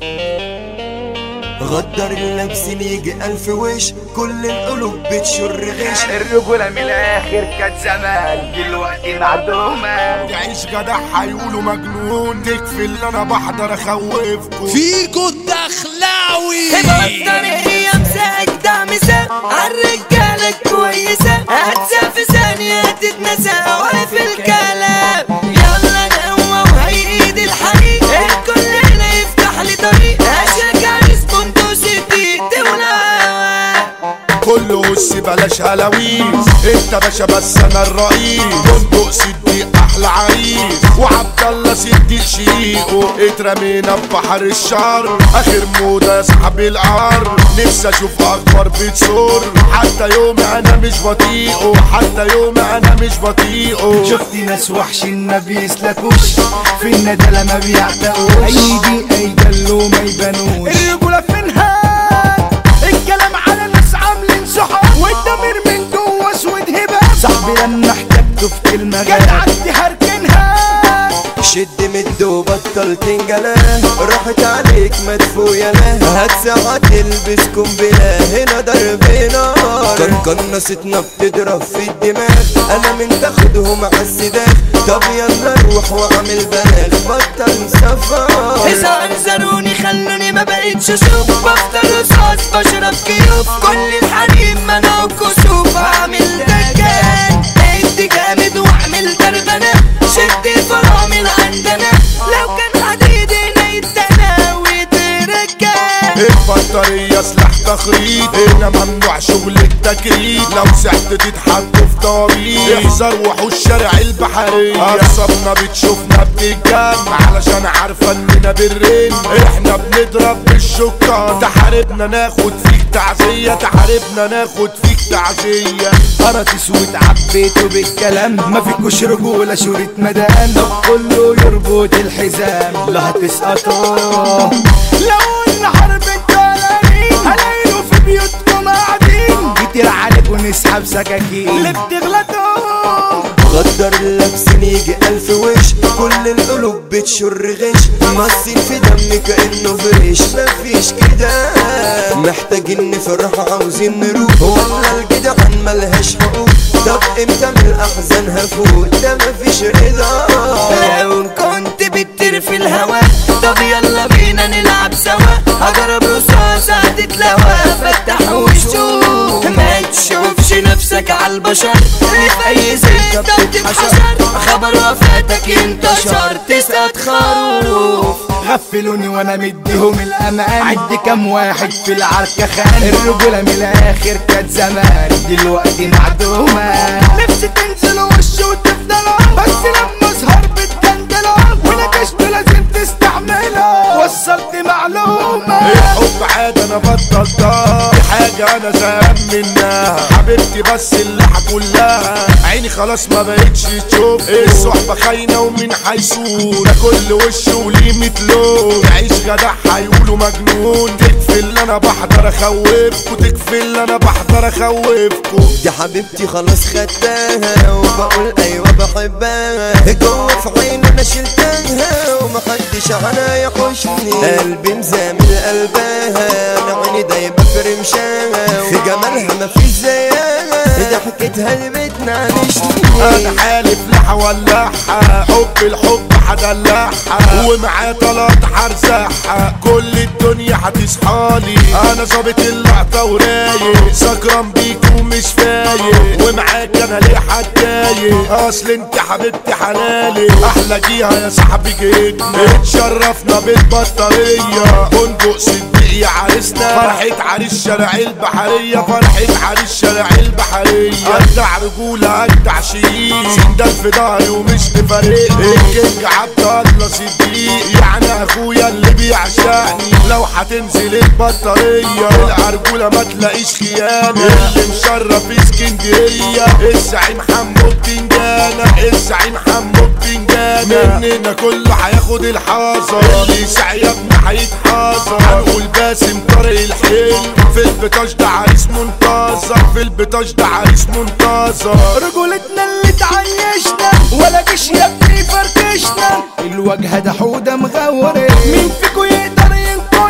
غدر اللبس يجي ألف وش كل القلوب بتشر غش الرجولة من الآخر كانت زمان دلوقتي معدومة تعيش جدع هيقولوا مجنون تكفي اللي انا بحضر اخوفكم فيكو الدخلاوي بطل هي مساك دعمسة عالرجالة كويسة هتسا في ثانية تتنسى واقف الكلام يلا نقوى وهيئيد الحريق الكل هنا يفتح لي طريق اشجع ريسبوندو سيتي تولع كله وش بلاش هلاويس انت باشا بس انا الرئيس بندق صديق احلى عريس وعبد الله صديق شيقه اترمينا في بحر الشر اخر موضه يا صاحبي القر نفسي اشوف اخبار بتصور حتى يومي انا مش بطيقه حتى يومي انا مش بطيقه شفت ناس وحشين ما بيسلكوش في الندلة ما بيعتقوش ايدي اي دلو ما يبانوش الرجولة فينها الكلام على ناس عاملين صحاب والضمير من جوه اسود هباب صاحبي لما احتجته في كلمة جدعك دي هركنها شد مد وبطل تنجلاه راحت عليك مدفوية لا هات ساعة تلبس قنبلة هنا ضرب نار كان قناصتنا بتضرب في الدماغ انا من تاخدهم على السداخ طب يلا روح واعمل بلاغ بطل سفر إذا أنزلوني خلوني ما بقيتش أشوف بفطر رصاص بشرب كيوف كل الحريم منع كسوف هعمل دجال ادي جامد واعمل دربنة شد فرامل عندنا لو كان حديد هنا يتنا ويترجال البطارية سلاح تخريط هنا ممنوع شغل التكريت لو سحت تتحط في طريق احذر وحوش شارع البحرية أعصابنا بتشوفنا بتتجمع علشان عارفة اننا بالرن احنا بنضرب بالشكر تحاربنا ناخد فيك تعزية تحاربنا ناخد فيك تعزية قرط اسود عبيته بالكلام ما فيكوش رجولة شورة مدام طب كله يربط الحزام لا هتسقطوا لو ان حرب الدولارين هلاقيه في بيوتكم قاعدين كتير عليكم نسحب سكاكين اللي بتغلطوا غدر اللبس يجي ألف وش كل القلوب بتشر غش مصين في دم كأنه فريش مفيش كده محتاجين نفرح عاوزين نروح ولا الجدعان ملهاش حقوق طب امتى من الأحزان هفوت ده مفيش رضا لو كنت بتطير في الهوا طب يلا بينا نلعب سوا هجرب رصاص هتتلوى فتح وشوف ما تشوفش نفسك على البشر اللي في اي سكة بتتحشر خبر وفاتك انتشر تسقط خروف غفلوني وانا مديهم الامان عد كام واحد في العركة خان الرجولة من الاخر كانت زمان دلوقتي معدومة نفسي تنزلوا وش وتفضلوا بس لما اظهر بتجندلوا ونكشته لازم تستعملوا وصلت معلومة الحب عادة انا بطلتها دي حاجة انا زهقان منها حبيبتي بس اللحى كلها عيني خلاص ما بقتش تشوف الصحبة خاينة ومين هيسود ده كل وش وليه متلون تعيش جدع هيقولوا مجنون تكفي اللي انا بحضر اخوفكوا تكفي اللي انا بحضر اخوفكوا دي حبيبتي خلاص خدتها وبقول ايوه بحبها جوه في عيني انا شلتها ومحدش عليا يحوشني قلبي مزامل قلبها انا عيني دايبه في رمشها في جمالها مفيش زيها ضحكتها اللي بتنعنشني انا حالف لحى ولعها حب الحب هدلعها ومعاه طلعت هرزعها كل الدنيا هتصحالي انا ظابط اللقطه ورايق سكران بيك ومش فايق ومعاك انا ليه هتضايق اصل انت حبيبتي حلالي احلى جيها يا صاحبي جيتنا اتشرفنا بالبطاريه فندق صديق يا عريسنا فرحة عريس شارع البحرية فرحة عريس شارع البحرية أجدع رجولة أجدع شيء سندال في ظهري ومش مفارق الكينج عبد الله صديق يعني أخويا اللي بيعشقني لو هتنزل البطارية الأرجولة ما تلاقيش خيانة اللي مشرف اسكندرية الزعيم حمو بتنجانة الزعيم حمو بتنجانة مننا كله هياخد الحذر اللي يسعى يا ابني هيتحذر هنقول باسم طارق الحلم في البطاش ده عريس منتظر في البطاش ده عريس منتظر رجولتنا اللي تعيشنا ولا جيش يا ابني فركشنا الوجه ده حودة مغورة مين فيكو يقدر ينقذ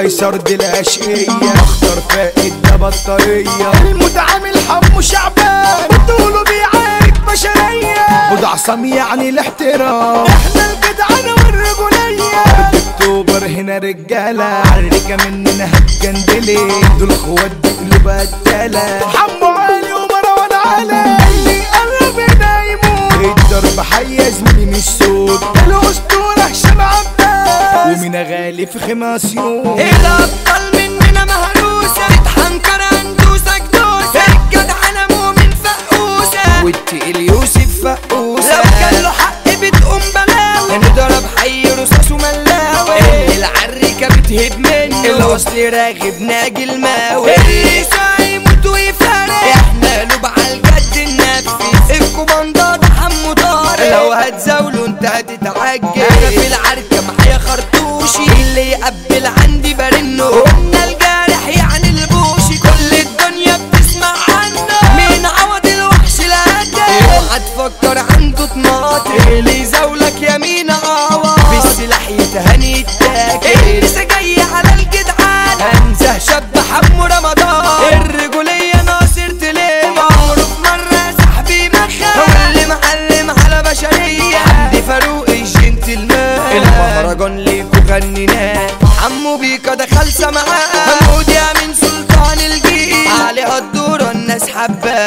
قيصر دي الاشقية اختار فائد ده بطارية المتعامل حمو شعبان بتقولوا بيعارك بشرية وده عصام يعني الاحترام احنا الجدعنة والرجولية اكتوبر هنا رجالة عركة مننا هتجندلي دول اخوات بيقلوا قتالة حمو علي ومروان علي اللي قرب هنا يموت الضرب حي زميلي مش صوت الاسطورة هشام عباس ومن غالي في خماسيون الابطال مننا مهروسه تتحنكر هندوسك دوسه الجدعنه مؤمن فقوسه والتقيل يوسف فقوسة لو كان له حق بتقوم بلاوي نضرب حي رصاص وملاوي العركة بتهب منه الوصل راغب ناجي الماوي الريس هيموت ويفارق احنا له على الجد ننفذ الكوماندار حمو طارق لو هتزاولوا انت هتتعجل انا في العركة معايا خرطوشي اللي يقبل عندي برنه قلنا الجارح يعني البوشي كل الدنيا بتسمع عنه مين عوض الوحش الهدى اوعى تفكر عنده طماطم اللي يزاولك يمين عوض بالسلاح يتهني التاكل لسه جاي على الجدعان انزه شاب حمو رمضان الرجولية ناصر تليم عمره في مرة صاحبي مخا واللي معلم على بشرية حمدي فاروق الجنتلمان المهرجان ليكو غنيناه حمو بيكا دخل سمعاه حمود يا من سلطان الجيل عليها الدورة الناس حباه